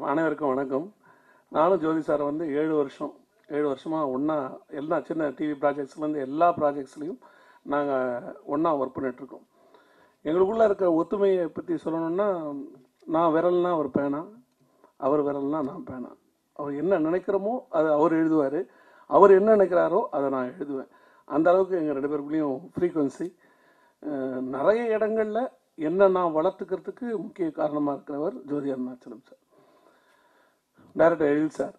அனைவருக்கும் வணக்கம் நானும் ஜோதி சார் வந்து ஏழு வருஷம் ஏழு வருஷமாக ஒன்றா எல்லா சின்ன டிவி ப்ராஜெக்ட்ஸ்லேருந்து எல்லா ப்ராஜெக்ட்ஸ்லையும் நாங்கள் ஒன்றா ஒர்க் பண்ணிகிட்ருக்கோம் எங்களுக்குள்ளே இருக்க ஒத்துமையை பற்றி சொல்லணும்னா நான் விரல்னா அவர் பேனா அவர் விரல்னா நான் பேனா அவர் என்ன நினைக்கிறோமோ அதை அவர் எழுதுவார் அவர் என்ன நினைக்கிறாரோ அதை நான் எழுதுவேன் அந்த அளவுக்கு எங்கள் ரெண்டு பேருக்குள்ளேயும் ஃப்ரீக்குவன்சி நிறைய இடங்களில் என்ன நான் வளர்த்துக்கிறதுக்கு முக்கிய காரணமாக இருக்கிறவர் Jothi Arunachalam sir director Ezhil sir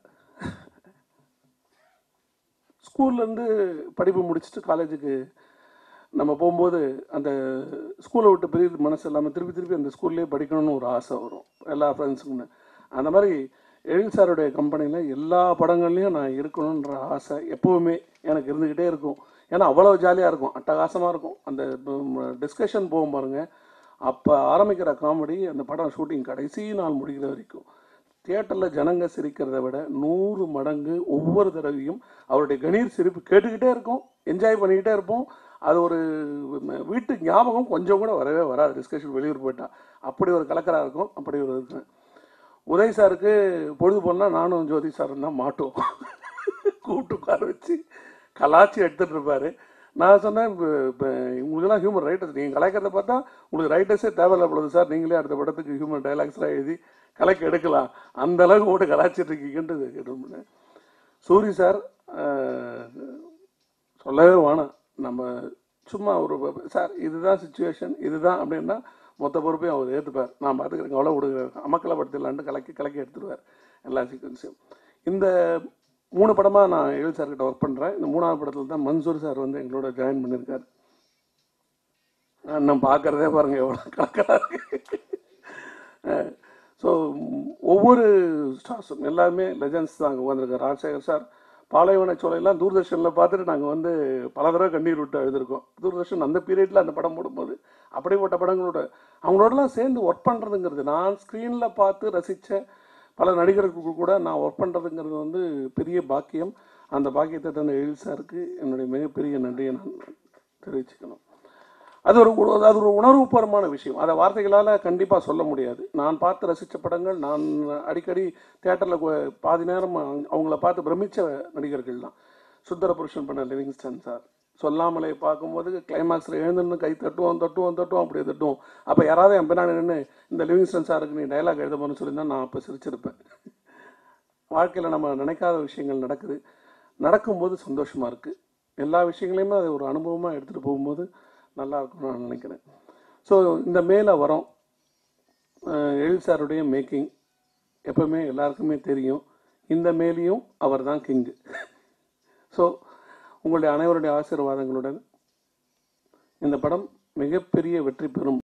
ஸ்கூல்லேருந்து படிப்பு முடிச்சுட்டு காலேஜுக்கு நம்ம போகும்போது அந்த ஸ்கூலை விட்டு பெரிய மனசு இல்லாமல் திருப்பி திருப்பி அந்த ஸ்கூல்லேயே படிக்கணும்னு ஒரு ஆசை வரும் எல்லா ஃப்ரெண்ட்ஸுக்குன்னு அந்த மாதிரி எழில் சாருடைய கம்பெனியில் எல்லா படங்கள்லையும் நான் இருக்கணுன்ற ஆசை எப்போவுமே எனக்கு இருந்துக்கிட்டே இருக்கும் ஏன்னா அவ்வளோ ஜாலியாக இருக்கும் அட்டகாசமாக இருக்கும் அந்த டிஸ்கஷன் போகும் பாருங்க அப்போ ஆரம்பிக்கிற காமெடி அந்த படம் ஷூட்டிங் கடைசி நாள் முடிகிற வரைக்கும் தியேட்டரில் ஜனங்க சிரிக்கிறத விட நூறு மடங்கு ஒவ்வொரு தடவையும் அவருடைய கணீர் சிரிப்பு கேட்டுக்கிட்டே இருக்கும் என்ஜாய் பண்ணிக்கிட்டே இருப்போம் அது ஒரு வீட்டு ஞாபகம் கொஞ்சம் கூட வரவே வராது டிஸ்கஷன் வெளியூர் போயிட்டா அப்படி ஒரு கலக்கராக இருக்கும் அப்படி ஒரு இருக்கேன் உதய் சாருக்கு பொழுது போனால் நானும் ஜோதி சாரும் தான் மாட்டோம் கூப்பிட்டு உட்கார வச்சு கலாச்சி எடுத்துட்டு இருப்பாரு நான் சொன்னேன் இப்போ உங்களுக்கெல்லாம் ஹியூமன் ரைட்டர்ஸ் நீங்கள் கலாய்க்கிறத பார்த்தா உங்களுக்கு ரைட்டர்ஸே தேவையில்ல பொழுது சார் நீங்களே அடுத்த படத்துக்கு ஹியூமன் டைலாக்ஸ்லாம் எழுதி கலைக்கு எடுக்கலாம் அந்த அளவுக்கு ஓட்டு கலாச்சிட்டு இருக்கீங்கன்றது கேட்டு சூரி சார் சொல்லவே வேணாம் நம்ம சும்மா ஒரு சார் இதுதான் சுச்சுவேஷன் இதுதான் அப்படின்னா மொத்த பொறுப்பையும் அவர் ஏற்றுப்பார் நான் பார்த்துக்கிறேன் அவ்வளோ கொடுக்குறாரு அமக்கலை படத்திலான்ட்டு கலக்கி கலக்கி எடுத்துருவார் எல்லா சீக்வன்ஸையும் இந்த மூணு படமாக நான் எழுதி சார்கிட்ட ஒர்க் பண்ணுறேன் இந்த மூணாவது படத்தில் தான் மன்சூர் சார் வந்து எங்களோட ஜாயின் பண்ணியிருக்காரு நான் பார்க்குறதே பாருங்கள் எவ்வளோ கலக்கலாக இருக்கு ஸோ ஒவ்வொரு ஸ்டார்ஸும் எல்லாருமே லெஜண்ட்ஸ் தான் அங்கே உட்காந்துருக்காரு ராஜசேகர் சார் பாலைவன சோலையெல்லாம் தூர்தர்ஷனில் பார்த்துட்டு நாங்கள் வந்து பல தடவை கண்ணீர் விட்டு எழுதிருக்கோம் தூர்தர்ஷன் அந்த பீரியடில் அந்த படம் போடும்போது அப்படிப்பட்ட படங்களோட அவங்களோடலாம் சேர்ந்து ஒர்க் பண்ணுறதுங்கிறது நான் ஸ்க்ரீனில் பார்த்து ரசித்த பல நடிகர்களுக்கு கூட நான் ஒர்க் பண்ணுறதுங்கிறது வந்து பெரிய பாக்கியம் அந்த பாக்கியத்தை தந்த எழில் சாருக்கு என்னுடைய மிகப்பெரிய நன்றியை நான் தெரிவிச்சுக்கணும் அது ஒரு அது ஒரு உணர்வுபூர்வமான விஷயம் அதை வார்த்தைகளால் கண்டிப்பாக சொல்ல முடியாது நான் பார்த்து ரசித்த படங்கள் நான் அடிக்கடி தேட்டரில் பாதி நேரம் அவங்கள பார்த்து பிரமித்த நடிகர்கள் தான் சுந்தர புருஷன் பண்ண லிவிங்ஸ்டன் சார் சொல்லாமலே பார்க்கும்போது கிளைமாக்ஸில் எழுந்துன்னு கை தட்டுவோம் தட்டுவோம் தட்டுவோம் அப்படியே தட்டுவோம் அப்போ யாராவது என் பின்னாடி நின்று இந்த லிவிங்ஸ்டன் சாருக்கு நீ டைலாக் எழுத போன்னு சொல்லியிருந்தா நான் அப்போ சிரிச்சிருப்பேன் வாழ்க்கையில் நம்ம நினைக்காத விஷயங்கள் நடக்குது நடக்கும்போது சந்தோஷமாக இருக்குது எல்லா விஷயங்களையுமே அதை ஒரு அனுபவமாக எடுத்துகிட்டு போகும்போது நல்லா இருக்கும்னு நான் நினைக்கிறேன் ஸோ இந்த மேலே வரோம் எழில் சாருடைய மேக்கிங் எப்பவுமே எல்லாருக்குமே தெரியும் இந்த மேலேயும் அவர் தான் கிங்கு ஸோ உங்களுடைய அனைவருடைய ஆசீர்வாதங்களுடன் இந்த படம் மிகப்பெரிய வெற்றி பெறும்